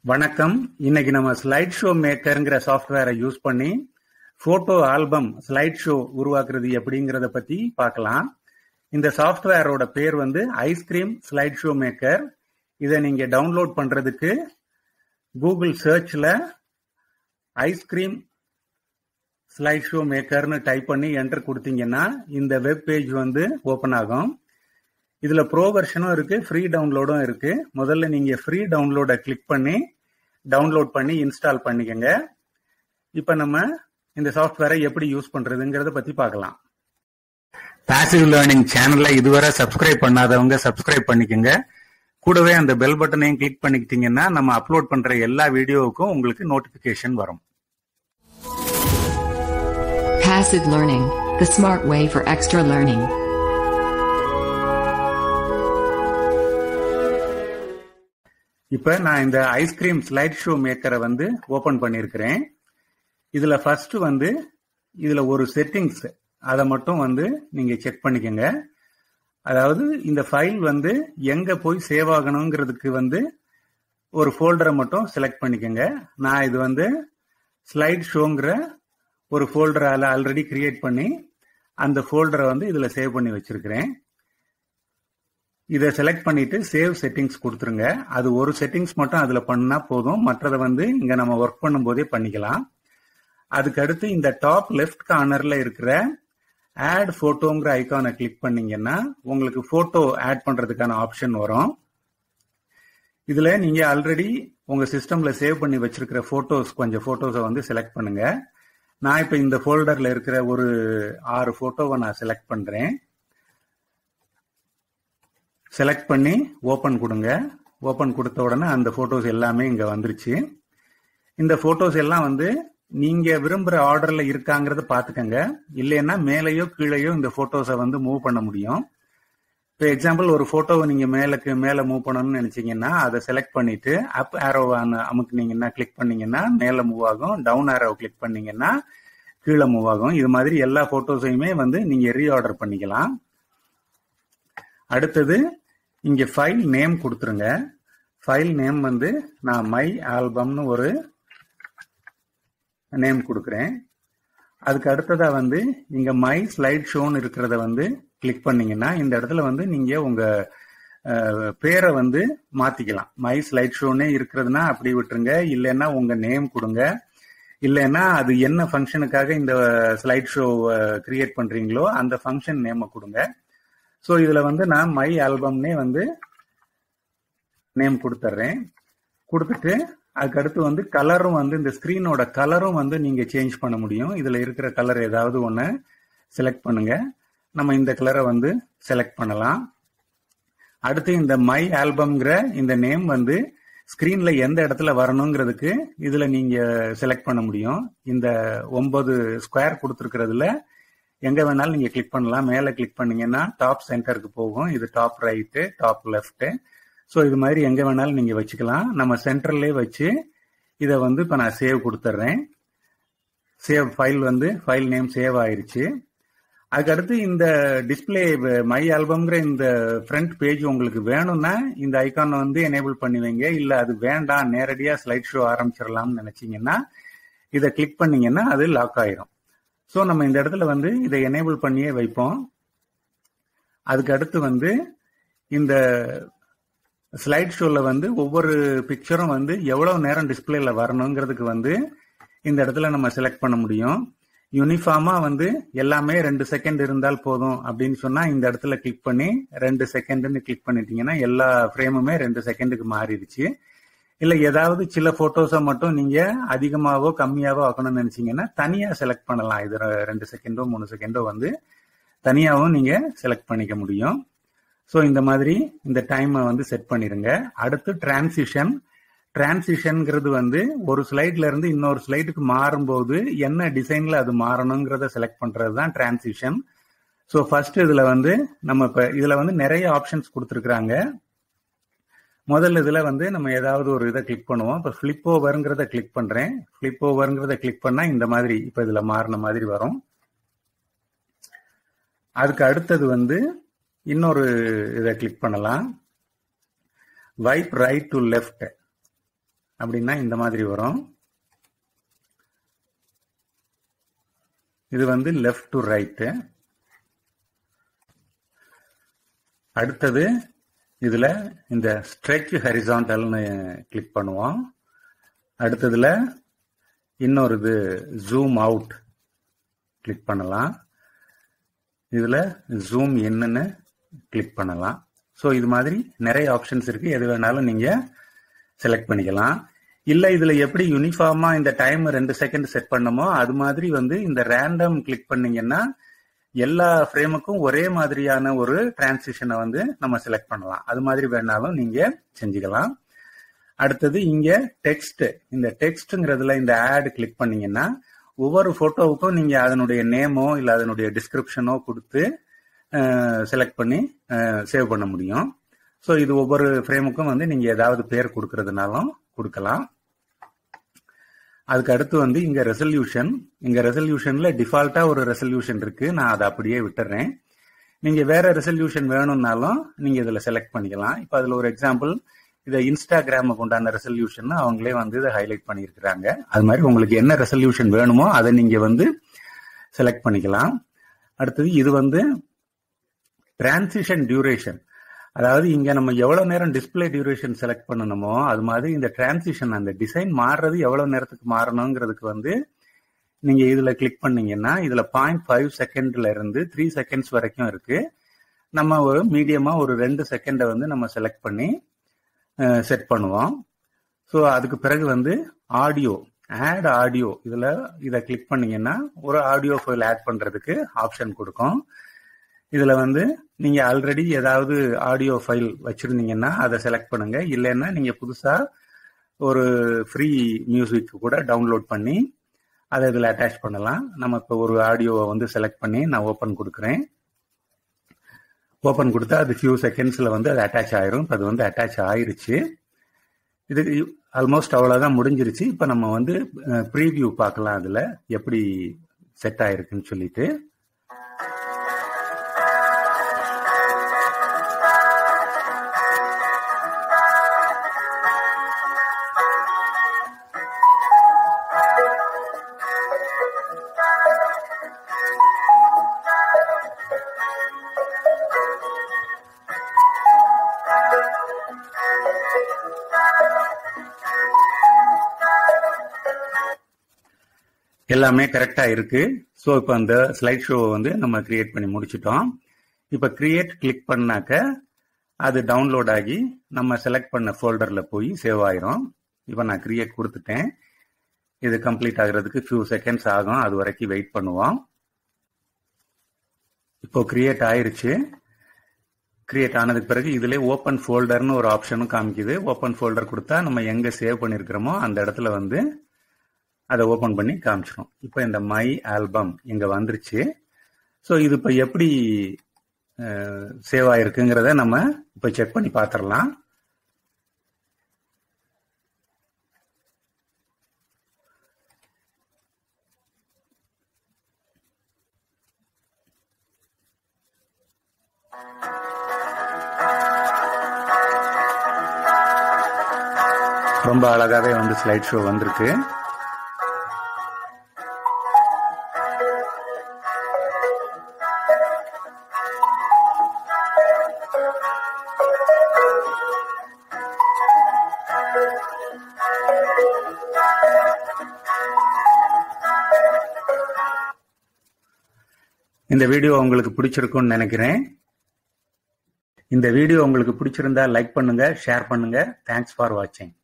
வணக்கம் இன்னைக்கு நம்ம ஸ்லைட் ஷோ மேக்கர்ங்கிற சாஃப்ட்வேரை யூஸ் பண்ணி போட்டோ ஆல்பம் ஸ்லைட் ஷோ உருவாக்குறது எப்படிங்கிறத பத்தி பார்க்கலாம் இந்த சாஃப்ட்வேரோட பேர் வந்து ஐஸ்கிரீம் ஸ்லைட் ஷோ மேக்கர் இதை நீங்க டவுன்லோட் பண்றதுக்கு கூகுள் சர்ச்ல ஐஸ்கிரீம் ஸ்லைட் ஷோ மேக்கர்னு டைப் பண்ணி என்டர் கொடுத்தீங்கன்னா இந்த வெப் பேஜ் வந்து ஓப்பன் ஆகும் இதுல ப்ரோ வெர்ஷனும் இருக்கு ஃப்ரீ டவுன்லோடும் இருக்கு முதல்ல நீங்க ஃப்ரீ டவுன்லோட கிளிக் பண்ணி டவுன்லோட் பண்ணி இன்ஸ்டால் பண்ணிக்கங்க இப்ப நம்ம இந்த சாஃப்ட்வேரை எப்படி யூஸ் பண்றதுங்கிறத பத்தி பார்க்கலாம் பாசிவ் லேர்னிங் சேனலை இதுவரை சப்ஸ்கிரைப் பண்ணாதவங்க சப்ஸ்கிரைப் பண்ணிக்கோங்க கூடவே அந்த பெல் பட்டனையும் கிளிக் பண்ணிக்கிட்டீங்கன்னா நம்ம அப்லோட் பண்ற எல்லா வீடியோவுக்கும் உங்களுக்கு நோட்டிபிகேஷன் வரும் Passive Learning, the smart way for extra learning. இப்ப நான் இந்த ஐஸ்கிரீம் ஸ்லைட் ஷோ மேக்கரை வந்து ஓபன் பண்ணியிருக்கிறேன் இதுல ஃபர்ஸ்ட் வந்து இதுல ஒரு செட்டிங்ஸ் அதை மட்டும் வந்து நீங்க செக் பண்ணிக்கோங்க அதாவது இந்த ஃபைல் வந்து எங்க போய் சேவ் ஆகணுங்கிறதுக்கு வந்து ஒரு ஃபோல்டரை மட்டும் செலக்ட் பண்ணிக்கோங்க நான் இது வந்து ஸ்லைட் ஷோங்கிற ஒரு ஃபோல்டரை ஆல்ரெடி கிரியேட் பண்ணி அந்த ஃபோல்டரை வந்து இதுல சேவ் பண்ணி வச்சிருக்கிறேன் இதை செலக்ட் பண்ணிட்டு சேவ் செட்டிங்ஸ் கொடுத்துருங்க அது ஒரு செட்டிங்ஸ் மட்டும் அதுல பண்ணா போதும் மற்றதை வந்து இங்க நம்ம ஒர்க் பண்ணும்போதே பண்ணிக்கலாம் அதுக்கு அடுத்து இந்த டாப் லெஃப்ட் கார்னர்ல இருக்கிற ஆட் போட்டோங்கிற ஐக்கானை கிளிக் பண்ணீங்கன்னா உங்களுக்கு போட்டோ ஆட் பண்றதுக்கான ஆப்ஷன் வரும் இதுல நீங்க ஆல்ரெடி உங்க சிஸ்டம்ல சேவ் பண்ணி வச்சிருக்கிற போட்டோஸ் கொஞ்சம் போட்டோஸை வந்து செலக்ட் பண்ணுங்க நான் இப்ப இந்த ஃபோல்டர்ல இருக்கிற ஒரு ஆறு போட்டோவை நான் செலக்ட் பண்றேன் செலக்ட் பண்ணி ஓபன் கொடுங்க ஓபன் கொடுத்த உடனே அந்த போட்டோஸ் எல்லாமே இங்க வந்துருச்சு இந்த போட்டோஸ் எல்லாம் வந்து நீங்க விரும்புற ஆர்டர்ல இருக்காங்கிறத பாத்துக்கங்க இல்லைன்னா மேலேயோ கீழேயோ இந்த போட்டோஸை வந்து மூவ் பண்ண முடியும் இப்போ எக்ஸாம்பிள் ஒரு போட்டோவை நீங்க மேலுக்கு மேல மூவ் பண்ணணும்னு நினைச்சீங்கன்னா அதை செலக்ட் பண்ணிட்டு அப் ஆரோ அமுக்குனீங்கன்னா கிளிக் பண்ணீங்கன்னா மேல மூவ் ஆகும் டவுன் ஆரோ கிளிக் பண்ணீங்கன்னா கீழே மூவ் ஆகும் இது மாதிரி எல்லா போட்டோஸையுமே வந்து நீங்க ரீஆர்டர் பண்ணிக்கலாம் அடுத்தது இங்க ஃபைல் நேம் கொடுத்துருங்க ஃபைல் நேம் வந்து நான் மை ஆல்பம்னு ஒரு நேம் கொடுக்குறேன் அதுக்கு அடுத்ததா வந்து இங்க மை ஸ்லைட் ஷோன்னு இருக்கிறத வந்து கிளிக் பண்ணீங்கன்னா இந்த இடத்துல வந்து நீங்க உங்க அஹ், பேரை வந்து மாத்திக்கலாம் மை ஸ்லைட் ஷோன்னே இருக்கிறதுனா அப்படி விட்டுருங்க இல்லைன்னா உங்க நேம் கொடுங்க இல்லைன்னா அது என்ன ஃபங்க்ஷனுக்காக இந்த ஸ்லைட் ஷோ கிரியேட் பண்றீங்களோ அந்த ஃபங்க்ஷன் நேமை கொடுங்க ஸோ இதுல வந்து நான் மை ஆல்பம்னே வந்து நேம் கொடுத்துட்றேன் கொடுத்துட்டு அதுக்கு அடுத்து வந்து கலரும் வந்து இந்த ஸ்கிரீனோட கலரும் வந்து நீங்க சேஞ்ச் பண்ண முடியும் இதுல இருக்கிற கலர் ஏதாவது ஒன்று செலக்ட் பண்ணுங்க நம்ம இந்த கலரை வந்து செலக்ட் பண்ணலாம் அடுத்து இந்த மை ஆல்பம்ங்கிற இந்த நேம் வந்து ஸ்கிரீன்ல எந்த இடத்துல வரணுங்கிறதுக்கு இதுல நீங்க செலக்ட் பண்ண முடியும் இந்த ஒன்பது ஸ்கொயர் கொடுத்துருக்கிறதுல எங்க வேணாலும் நீங்க கிளிக் பண்ணலாம் மேல கிளிக் பண்ணீங்கன்னா டாப் சென்டருக்கு போகும் இது top right top left so இது மாதிரி எங்க வேணாலும் நீங்க வச்சுக்கலாம் நம்ம சென்டர்லேயே வச்சு இதை வந்து இப்போ நான் சேவ் கொடுத்துட்றேன் சேவ் ஃபைல் வந்து ஃபைல் நேம் சேவ் ஆயிருச்சு அதுக்கடுத்து இந்த டிஸ்பிளே மை ஆல்பம்ங்கிற இந்த ஃப்ரண்ட் பேஜ் உங்களுக்கு வேணும்னா இந்த ஐக்கானை வந்து எனேபிள் பண்ணி வைங்க இல்ல அது வேண்டாம் நேரடியா ஸ்லைட் ஷோ ஆரம்பிச்சிடலாம்னு நினைச்சீங்கன்னா இதை கிளிக் பண்ணீங்கன்னா அது லாக் ஆயிரும் ஸோ நம்ம இந்த இடத்துல வந்து இதை எனேபிள் பண்ணியே வைப்போம் அதுக்கு அடுத்து வந்து இந்த ஸ்லைட் ஷோல வந்து ஒவ்வொரு பிக்சரும் வந்து எவ்வளவு நேரம் டிஸ்பிளேல வரணுங்கிறதுக்கு வந்து இந்த இடத்துல நம்ம செலக்ட் பண்ண முடியும் யூனிஃபார்மா வந்து எல்லாமே ரெண்டு செகண்ட் இருந்தால் போதும் அப்படின்னு சொன்னா இந்த இடத்துல கிளிக் பண்ணி ரெண்டு செகண்ட்னு கிளிக் பண்ணிட்டீங்கன்னா எல்லா ஃப்ரேமுமே ரெண்டு செகண்டுக்கு மாறிடுச்சு இல்ல ஏதாவது சில போட்டோஸை மட்டும் நீங்க அதிகமாவோ கம்மியாவோ ஆக்கணும்னு நினைச்சீங்கன்னா தனியா செலக்ட் பண்ணலாம் இது ரெ- ரெண்டு செகண்டோ மூணு செகண்டோ வந்து தனியாவும் நீங்க செலக்ட் பண்ணிக்க முடியும் ஸோ இந்த மாதிரி இந்த டைமை வந்து செட் பண்ணிருங்க அடுத்து டிரான்சிஷன் டிரான்சிஷன்ங்கிறது வந்து ஒரு ஸ்லைட்ல இருந்து இன்னொரு ஸ்லைடுக்கு மாறும்போது என்ன டிசைன்ல அது மாறணுங்கிறத செலக்ட் பண்றது தான் டிரான்சிஷன் ஸோ ஃபர்ஸ்ட் இதுல வந்து நம்ம இப்ப இதுல வந்து நிறைய ஆப்ஷன்ஸ் கொடுத்துருக்குறாங்க முதல்ல இதுல வந்து நம்ம ஏதாவது ஒரு இதை கிளிக் பண்ணுவோம் இப்போ ஃபிளிப் ஓவருங்கிறத கிளிக் பண்றேன் ஃபிளிப் ஓவருங்கிறத கிளிக் பண்ணா இந்த மாதிரி இப்போ இதுல மாறின மாதிரி வரும் அதுக்கு அடுத்தது வந்து இன்னொரு இதை கிளிக் பண்ணலாம் வைப் ரைட் டு லெஃப்ட் அப்படின்னா இந்த மாதிரி வரும் இது வந்து லெஃப்ட் டு ரைட்டு அடுத்தது இதுல இந்த ஸ்ட்ரெச் ஹரிசான்டல்னு கிளிக் பண்ணுவோம் அடுத்ததுல இன்னொரு இது ஜூம் அவுட் கிளிக் பண்ணலாம் இதுல ஜூம் என்னன்னு கிளிக் பண்ணலாம் ஸோ இது மாதிரி நிறைய ஆப்ஷன்ஸ் இருக்கு எது வேணாலும் நீங்க செலக்ட் பண்ணிக்கலாம் இல்ல இதுல எப்படி யூனிஃபார்மா இந்த டைம் ரெண்டு செகண்ட் செட் பண்ணமோ அது மாதிரி வந்து இந்த ரேண்டம் கிளிக் பண்ணீங்கன்னா எல்லா ஃப்ரேமுக்கும் ஒரே மாதிரியான ஒரு டிரான்சிஷனை வந்து நம்ம செலக்ட் பண்ணலாம் அது மாதிரி வேணாலும் நீங்க செஞ்சுக்கலாம் அடுத்தது இங்க டெக்ஸ்ட் இந்த டெக்ஸ்ட்ங்கிறதுல இந்த ஆட் கிளிக் பண்ணீங்கன்னா ஒவ்வொரு போட்டோவுக்கும் நீங்க அதனுடைய நேமோ இல்ல அதனுடைய டிஸ்கிரிப்ஷனோ கொடுத்து செலக்ட் பண்ணி சேவ் பண்ண முடியும் ஸோ இது ஒவ்வொரு ஃப்ரேமுக்கும் வந்து நீங்க ஏதாவது பேர் கொடுக்கறதுனாலும் கொடுக்கலாம் அதுக்கு அடுத்து வந்து இங்க ரெசல்யூஷன் இங்க ரெசல்யூஷன்ல டிஃபால்ட்டா ஒரு ரெசல்யூஷன் இருக்கு நான் அதை அப்படியே விட்டுறேன் நீங்க வேற ரெசல்யூஷன் வேணும்னாலும் நீங்க இதுல செலக்ட் பண்ணிக்கலாம் இப்போ அதுல ஒரு எக்ஸாம்பிள் இதை இன்ஸ்டாகிராமுக்கு உண்டான ரெசல்யூஷன் அவங்களே வந்து இதை ஹைலைட் பண்ணியிருக்கிறாங்க அது மாதிரி உங்களுக்கு என்ன ரெசல்யூஷன் வேணுமோ அதை நீங்க வந்து செலக்ட் பண்ணிக்கலாம் அடுத்தது இது வந்து டிரான்சிஷன் டியூரேஷன் அதாவது இங்க நம்ம எவ்வளவு நேரம் டிஸ்பிளே டியூரேஷன் செலக்ட் பண்ணணுமோ அது மாதிரி இந்த டிரான்சிஷன் அந்த டிசைன் மாறுறது எவ்வளவு நேரத்துக்கு மாறணுங்கிறதுக்கு வந்து நீங்க இதுல கிளிக் பண்ணீங்கன்னா இதுல பாயிண்ட் ஃபைவ் செகண்ட்ல இருந்து த்ரீ செகண்ட்ஸ் வரைக்கும் இருக்கு நம்ம ஒரு மீடியமா ஒரு ரெண்டு செகண்டை வந்து நம்ம செலக்ட் பண்ணி செட் பண்ணுவோம் ஸோ அதுக்கு பிறகு வந்து ஆடியோ ஆட் ஆடியோ இதுல இதை கிளிக் பண்ணீங்கன்னா ஒரு ஆடியோ ஃபைல் ஆட் பண்றதுக்கு ஆப்ஷன் கொடுக்கும் இதுல வந்து நீங்க ஆல்ரெடி ஏதாவது ஆடியோ ஃபைல் வச்சிருந்தீங்கன்னா அதை செலக்ட் பண்ணுங்க இல்லைன்னா நீங்க புதுசா ஒரு ஃப்ரீ மியூசிக் கூட டவுன்லோட் பண்ணி அதை இதில் அட்டாச் பண்ணலாம் நம்ம இப்போ ஒரு ஆடியோவை வந்து செலக்ட் பண்ணி நான் ஓப்பன் கொடுக்குறேன் ஓப்பன் கொடுத்தா அது ஃபியூ செகண்ட்ஸில் வந்து அது அட்டாச் ஆயிரும் இப்போ அது வந்து அட்டாச் ஆயிருச்சு இது ஆல்மோஸ்ட் அவ்வளோதான் முடிஞ்சிருச்சு இப்போ நம்ம வந்து ப்ரீவியூ பார்க்கலாம் அதில் எப்படி செட் ஆயிருக்குன்னு சொல்லிட்டு எல்லாமே கரெக்டா இருக்கு ஸோ இப்போ அந்த ஸ்லைட் ஷோவை வந்து நம்ம கிரியேட் பண்ணி முடிச்சிட்டோம் இப்போ கிரியேட் கிளிக் பண்ணாக்க அது டவுன்லோட் ஆகி நம்ம செலக்ட் பண்ண ஃபோல்டர்ல போய் சேவ் ஆயிரும் இப்போ நான் கிரியேட் கொடுத்துட்டேன் இது கம்ப்ளீட் ஆகுறதுக்கு ஃபியூ செகண்ட்ஸ் ஆகும் அது வரைக்கும் வெயிட் பண்ணுவோம் இப்போ கிரியேட் ஆயிருச்சு கிரியேட் ஆனதுக்கு பிறகு இதுல ஓப்பன் ஃபோல்டர்னு ஒரு ஆப்ஷனும் காமிக்குது ஓப்பன் ஃபோல்டர் கொடுத்தா நம்ம எங்க சேவ் பண்ணிருக்கிறோமோ அந்த இடத்துல வந்து அதை ஓப்பன் பண்ணி காமிச்சிடும் இப்போ இந்த மை ஆல்பம் இங்க வந்துருச்சு ஸோ இது இப்போ எப்படி சேவ் ஆயிருக்குங்கிறத நம்ம இப்போ செக் பண்ணி பார்த்துடலாம் ரொம்ப அழகாவே வந்து ஸ்லைட் ஷோ வந்திருக்கு இந்த வீடியோ உங்களுக்கு பிடிச்சிருக்கும்னு நினைக்கிறேன் இந்த வீடியோ உங்களுக்கு பிடிச்சிருந்தா லைக் பண்ணுங்க ஷேர் பண்ணுங்க தேங்க்ஸ் ஃபார் வாட்சிங்